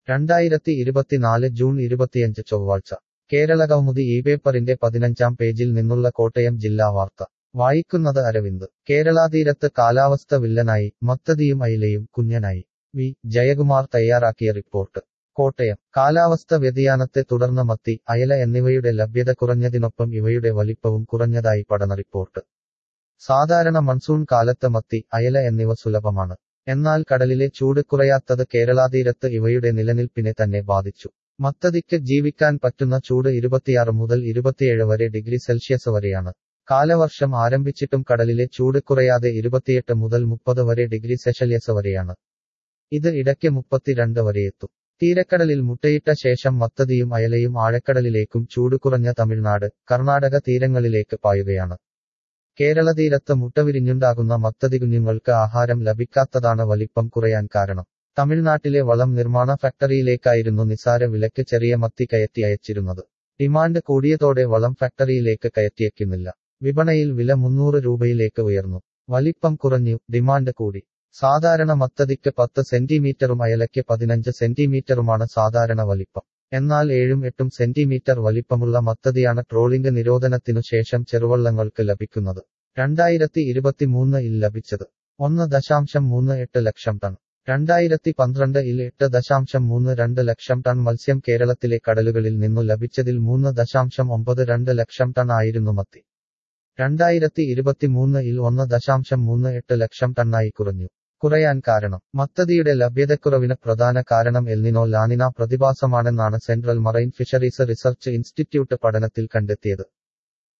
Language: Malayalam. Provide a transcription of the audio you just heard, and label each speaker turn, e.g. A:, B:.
A: രണ്ടായിരത്തി ഇരുപത്തിനാല് ജൂൺ ഇരുപത്തിയഞ്ച് ചൊവ്വാഴ്ച കേരള കൗമുദി ഈ പേപ്പറിന്റെ പതിനഞ്ചാം പേജിൽ നിന്നുള്ള കോട്ടയം ജില്ലാ വാർത്ത വായിക്കുന്നത് അരവിന്ദ് കേരളാതീരത്ത് കാലാവസ്ഥ വില്ലനായി മത്തതിയും അയിലയും കുഞ്ഞനായി വി ജയകുമാർ തയ്യാറാക്കിയ റിപ്പോർട്ട് കോട്ടയം കാലാവസ്ഥ വ്യതിയാനത്തെ തുടർന്ന് മത്തി അയല എന്നിവയുടെ ലഭ്യത കുറഞ്ഞതിനൊപ്പം ഇവയുടെ വലിപ്പവും കുറഞ്ഞതായി പഠന റിപ്പോർട്ട് സാധാരണ മൺസൂൺ കാലത്ത് മത്തി അയല എന്നിവ സുലഭമാണ് എന്നാൽ കടലിലെ ചൂട് കുറയാത്തത് കേരളാതീരത്ത് ഇവയുടെ നിലനിൽപ്പിനെ തന്നെ ബാധിച്ചു മത്തതിക്ക് ജീവിക്കാൻ പറ്റുന്ന ചൂട് ഇരുപത്തിയാറ് മുതൽ ഇരുപത്തിയേഴ് വരെ ഡിഗ്രി സെൽഷ്യസ് വരെയാണ് കാലവർഷം ആരംഭിച്ചിട്ടും കടലിലെ ചൂട് കുറയാതെ ഇരുപത്തിയെട്ട് മുതൽ മുപ്പത് വരെ ഡിഗ്രി സെൽഷ്യസ് വരെയാണ് ഇത് ഇടയ്ക്ക് മുപ്പത്തിരണ്ട് വരെയെത്തും തീരക്കടലിൽ മുട്ടയിട്ട ശേഷം മത്തതിയും അയലയും ആഴക്കടലിലേക്കും ചൂട് കുറഞ്ഞ തമിഴ്നാട് കർണാടക തീരങ്ങളിലേക്ക് പായുകയാണ് കേരള തീരത്ത് മുട്ടവിരിഞ്ഞുണ്ടാകുന്ന മത്തതി കുഞ്ഞുങ്ങൾക്ക് ആഹാരം ലഭിക്കാത്തതാണ് വലിപ്പം കുറയാൻ കാരണം തമിഴ്നാട്ടിലെ വളം നിർമ്മാണ ഫാക്ടറിയിലേക്കായിരുന്നു നിസാര വിലക്ക് ചെറിയ മത്തി കയറ്റി അയച്ചിരുന്നത് ഡിമാൻഡ് കൂടിയതോടെ വളം ഫാക്ടറിയിലേക്ക് കയറ്റിയേക്കുന്നില്ല വിപണയിൽ വില മുന്നൂറ് രൂപയിലേക്ക് ഉയർന്നു വലിപ്പം കുറഞ്ഞു ഡിമാൻഡ് കൂടി സാധാരണ മത്തതിക്ക് പത്ത് സെന്റിമീറ്ററും അയലയ്ക്ക് പതിനഞ്ച് സെന്റിമീറ്ററുമാണ് സാധാരണ വലിപ്പം എന്നാൽ ഏഴും എട്ടും സെന്റിമീറ്റർ വലിപ്പമുള്ള മത്തതിയാണ് ട്രോളിംഗ് നിരോധനത്തിനു ശേഷം ചെറുവള്ളങ്ങൾക്ക് ലഭിക്കുന്നത് രണ്ടായിരത്തി ഇരുപത്തിമൂന്ന് ഇൽ ലഭിച്ചത് ഒന്ന് ദശാംശം മൂന്ന് എട്ട് ലക്ഷം ടൺ രണ്ടായിരത്തി പന്ത്രണ്ട് ഇൽ എട്ട് ദശാംശം മൂന്ന് രണ്ട് ലക്ഷം ടൺ മത്സ്യം കേരളത്തിലെ കടലുകളിൽ നിന്നു ലഭിച്ചതിൽ മൂന്ന് ദശാംശം ഒമ്പത് രണ്ട് ലക്ഷം ടൺ ആയിരുന്നു മത്തി രണ്ടായിരത്തി ഇരുപത്തിമൂന്ന് ഇൽ ഒന്ന് ദശാംശം മൂന്ന് എട്ട് ലക്ഷം ടണ്ണായി കുറഞ്ഞു കുറയാൻ കാരണം മത്തതിയുടെ ലഭ്യതക്കുറവിന് പ്രധാന കാരണം എൽനിനോ ലാനിന പ്രതിഭാസമാണെന്നാണ് central marine fisheries research institute പഠനത്തിൽ കണ്ടെത്തിയത്